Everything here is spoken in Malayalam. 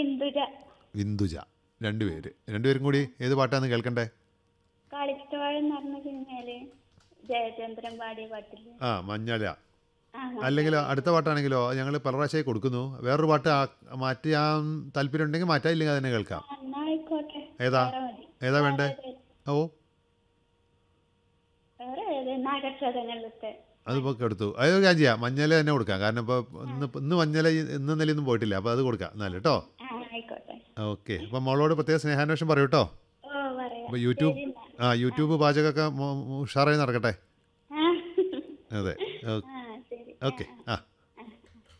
ബിന്ദുജ വിന്ദുജ രണ്ടുപേര് രണ്ടുപേരും കൂടി ഏത് പാട്ടാണ് കേൾക്കണ്ടേ കളിത്തോഴം എന്ന് പറഞ്ഞ സിനിമയില് ജയചന്ദ്രൻ പാടിയ പാട്ടില് ആ മഞ്ഞള ആ അല്ലെങ്കിൽ അടുത്ത പാട്ടാണെങ്കിലോ ഞങ്ങൾ പല പ്രാവശ്യമായി കൊടുക്കുന്നു വേറൊരു പാട്ട് ആ- മാറ്റാൻ താല്പര്യം ഉണ്ടെങ്കിൽ മാറ്റാം ഇല്ലെങ്കിൽ അതന്നെ കേൾക്കാം എന്നാ ആയിക്കോട്ടെ ഏതാ വേറെ മതി ഏതാ വേണ്ടേ ഓ വേറെ ഏത് നാഗക്ഷതങ്ങളിലത്തെ അതിപ്പോൾ എടുത്തു അതൊരു കാര്യം ചെയ്യാം മഞ്ഞൾ തന്നെ കൊടുക്കാം കാരണം ഇപ്പോൾ ഇന്ന് ഇന്ന് മഞ്ഞൾ ഇന്ന് നിലയൊന്നും പോയിട്ടില്ല അപ്പോൾ അത് കൊടുക്കാം എന്നാലും കേട്ടോ ആ ആയിക്കോട്ടെ ഓക്കെ അപ്പം മോളോട് പ്രത്യേക സ്നേഹാന്വേഷണം പറയൂ കേട്ടോ ഓ പറയാം അപ്പോൾ യൂട്യൂബ് ശരി എന്നാ. ആ യൂട്യൂബ് പാചകമൊക്കെ മോ- ഉഷാറായി നടക്കട്ടെ ആ അതെ ആ ശരി ഓക്കെ ആ